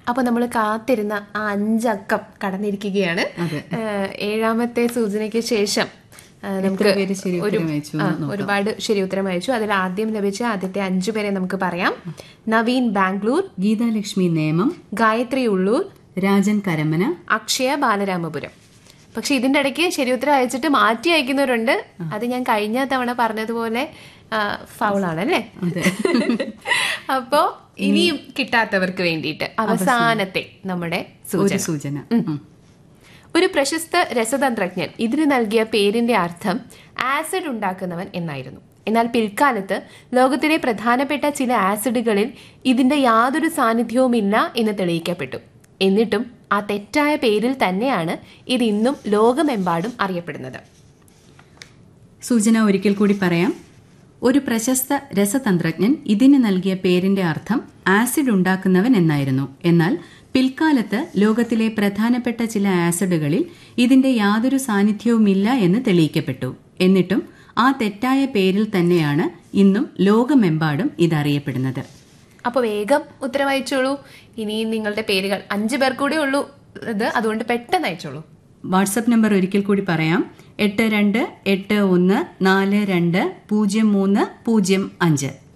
അപ്പൊ നമ്മൾ കാത്തിരുന്ന ആ അഞ്ചക്കം കടന്നിരിക്കുകയാണ് അതെ. ഏഹ് ഏഴാമത്തെ സൂചനയ്ക്ക് ശേഷം ഏഹ് നമുക്ക് പേര് ശരി ഒരു ഉത്തരം അയച്ചു ആ, ഒരുപാട് ശരി ഉത്തരം അയച്ചു അതിൽ ആദ്യം ലഭിച്ച ആദ്യത്തെ അഞ്ചു പേരെ നമുക്ക് പറയാം നവീൻ ബാംഗ്ലൂർ ഗീതാലക്ഷ്മി നേമം ഗായത്രി ഉള്ളൂർ രാജൻ കരമന അക്ഷയ ബാലരാമപുരം പക്ഷെ ഇതിന്റെ ഇടയ്ക്ക് ശരി ഉത്തരം അയച്ചിട്ട് മാറ്റി അയക്കുന്നവരുണ്ട് അത് ഞാൻ കഴിഞ്ഞ തവണ പറഞ്ഞതുപോലെ ഫൗളാണ് അല്ലേ അതെ. അപ്പോ ഇനിയും കിട്ടാത്തവർക്ക് വേണ്ടിയിട്ട് അവസാനത്തെ നമ്മുടെ സൂചന ഒരു സൂചന ഉം. ഒരു പ്രശസ്ത രസതന്ത്രജ്ഞൻ ഇതിന് നൽകിയ പേരിന്റെ അർത്ഥം ആസിഡ് ഉണ്ടാക്കുന്നവൻ എന്നായിരുന്നു എന്നാൽ പിൽക്കാലത്ത് ലോകത്തിലെ പ്രധാനപ്പെട്ട ചില ആസിഡുകളിൽ ഇതിന്റെ യാതൊരു സാന്നിധ്യവുമില്ല എന്ന് തെളിയിക്കപ്പെട്ടു എന്നിട്ടും ആ തെറ്റായ പേരിൽ തന്നെയാണ് ഇത് ഇന്നും ലോകമെമ്പാടും അറിയപ്പെടുന്നത് സൂചന ഒരിക്കൽ കൂടി പറയാം ഒരു പ്രശസ്ത രസതന്ത്രജ്ഞൻ ഇതിന് നൽകിയ പേരിന്റെ അർത്ഥം ആസിഡ് ഉണ്ടാക്കുന്നവൻ എന്നായിരുന്നു എന്നാൽ പിൽക്കാലത്ത് ലോകത്തിലെ പ്രധാനപ്പെട്ട ചില ആസിഡുകളിൽ ഇതിന്റെ യാതൊരു സാന്നിധ്യവുമില്ല എന്ന് തെളിയിക്കപ്പെട്ടു എന്നിട്ടും ആ തെറ്റായ പേരിൽ തന്നെയാണ് ഇന്നും ലോകമെമ്പാടും ഇതറിയപ്പെടുന്നത് അപ്പോൾ വേഗം ഉത്തരം അയച്ചോളൂ ഇനിയും നിങ്ങളുടെ പേരുകൾ അഞ്ചു പേർ കൂടെ ഉള്ളൂ ഇത് അതുകൊണ്ട് പെട്ടെന്ന് അയച്ചോളൂ വാട്സപ്പ് നമ്പർ ഒരിക്കൽ കൂടി പറയാം എട്ട് രണ്ട് എട്ട് ഒന്ന് നാല് രണ്ട് പൂജ്യം മൂന്ന് പൂജ്യം അഞ്ച്